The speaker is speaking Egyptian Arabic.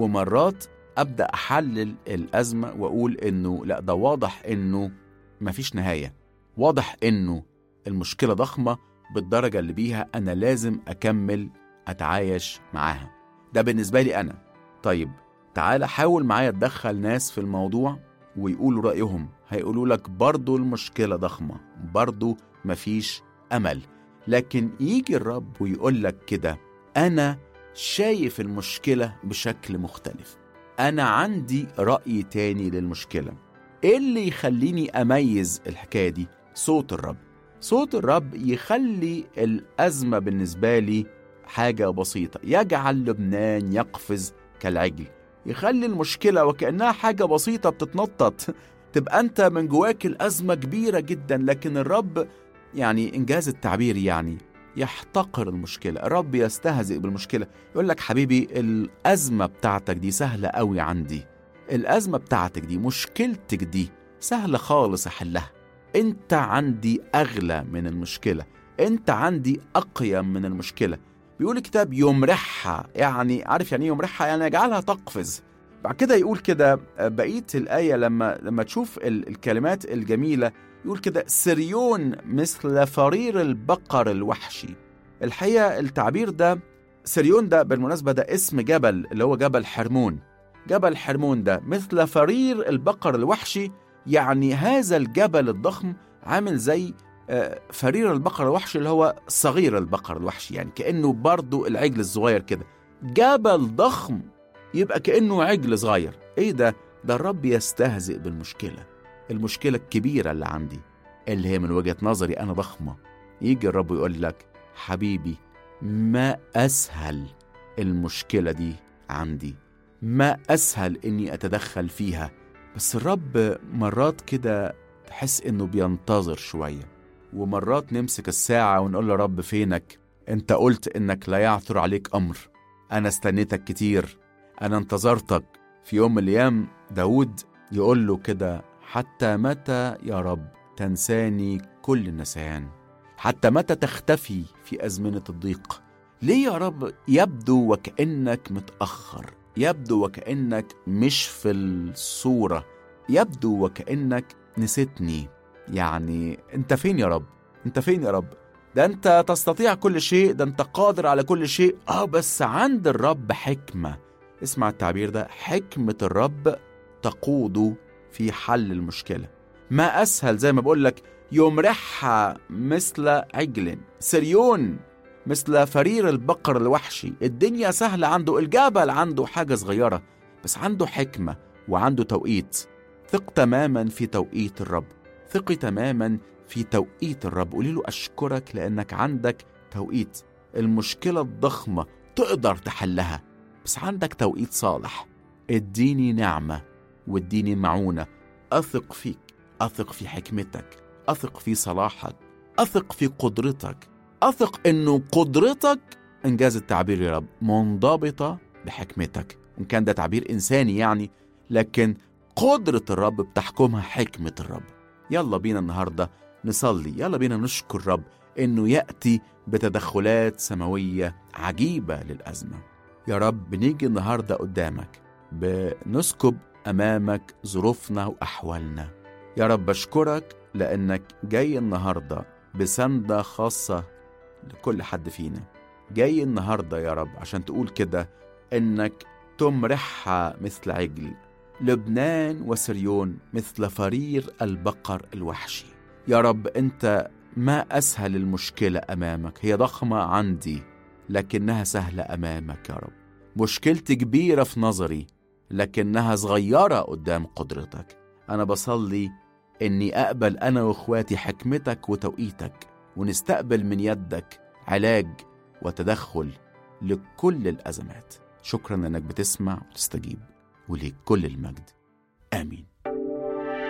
ومرات ابدا احلل الازمه واقول انه لا ده واضح انه مفيش نهايه واضح انه المشكله ضخمه بالدرجه اللي بيها انا لازم اكمل اتعايش معاها ده بالنسبه لي انا طيب تعال حاول معايا تدخل ناس في الموضوع ويقولوا رايهم هيقولوا لك برضو المشكله ضخمه برضو مفيش امل لكن يجي الرب ويقول لك كده انا شايف المشكله بشكل مختلف انا عندي راي تاني للمشكله ايه اللي يخليني اميز الحكايه دي صوت الرب صوت الرب يخلي الازمه بالنسبه لي حاجه بسيطه يجعل لبنان يقفز كالعجل يخلي المشكله وكانها حاجه بسيطه بتتنطط تبقى انت من جواك الازمه كبيره جدا لكن الرب يعني انجاز التعبير يعني يحتقر المشكله الرب يستهزئ بالمشكله يقول لك حبيبي الازمه بتاعتك دي سهله قوي عندي الازمه بتاعتك دي مشكلتك دي سهله خالص احلها انت عندي اغلى من المشكله انت عندي اقيم من المشكله بيقول الكتاب يمرحها يعني عارف يعني ايه يمرحها يعني يجعلها تقفز بعد كده يقول كده بقيه الايه لما لما تشوف ال- الكلمات الجميله يقول كده سريون مثل فرير البقر الوحشي الحقيقه التعبير ده سريون ده بالمناسبه ده اسم جبل اللي هو جبل حرمون جبل حرمون ده مثل فرير البقر الوحشي يعني هذا الجبل الضخم عامل زي آه، فرير البقر الوحشي اللي هو صغير البقر الوحشي يعني كأنه برضو العجل الصغير كده جبل ضخم يبقى كأنه عجل صغير ايه ده ده الرب يستهزئ بالمشكلة المشكلة الكبيرة اللي عندي اللي هي من وجهة نظري أنا ضخمة يجي الرب يقول لك حبيبي ما أسهل المشكلة دي عندي ما أسهل إني أتدخل فيها بس الرب مرات كده تحس إنه بينتظر شوية ومرات نمسك الساعة ونقول له رب فينك أنت قلت إنك لا يعثر عليك أمر أنا استنيتك كتير أنا انتظرتك في يوم من الأيام داود يقول له كده حتى متى يا رب تنساني كل النسيان حتى متى تختفي في أزمنة الضيق ليه يا رب يبدو وكأنك متأخر يبدو وكأنك مش في الصورة يبدو وكأنك نسيتني يعني انت فين يا رب انت فين يا رب ده انت تستطيع كل شيء ده انت قادر على كل شيء اه بس عند الرب حكمة اسمع التعبير ده حكمة الرب تقود في حل المشكلة ما أسهل زي ما بقول لك يمرحها مثل عجل سريون مثل فرير البقر الوحشي الدنيا سهلة عنده الجبل عنده حاجة صغيرة بس عنده حكمة وعنده توقيت ثق تماما في توقيت الرب ثقي تماما في توقيت الرب قولي له أشكرك لأنك عندك توقيت المشكلة الضخمة تقدر تحلها بس عندك توقيت صالح اديني نعمة واديني معونة أثق فيك أثق في حكمتك أثق في صلاحك أثق في قدرتك أثق إنه قدرتك إنجاز التعبير يا رب منضبطة بحكمتك إن كان ده تعبير إنساني يعني لكن قدرة الرب بتحكمها حكمة الرب يلا بينا النهاردة نصلي يلا بينا نشكر الرب إنه يأتي بتدخلات سماوية عجيبة للأزمة يا رب بنيجي النهاردة قدامك بنسكب أمامك ظروفنا وأحوالنا يا رب بشكرك لأنك جاي النهاردة بسندة خاصة لكل حد فينا جاي النهاردة يا رب عشان تقول كده إنك تمرحها مثل عجل لبنان وسريون مثل فرير البقر الوحشي يا رب أنت ما أسهل المشكلة أمامك هي ضخمة عندي لكنها سهلة أمامك يا رب مشكلتي كبيرة في نظري لكنها صغيرة قدام قدرتك أنا بصلي إني أقبل أنا وإخواتي حكمتك وتوقيتك ونستقبل من يدك علاج وتدخل لكل الأزمات شكرا إنك بتسمع وتستجيب وليك كل المجد آمين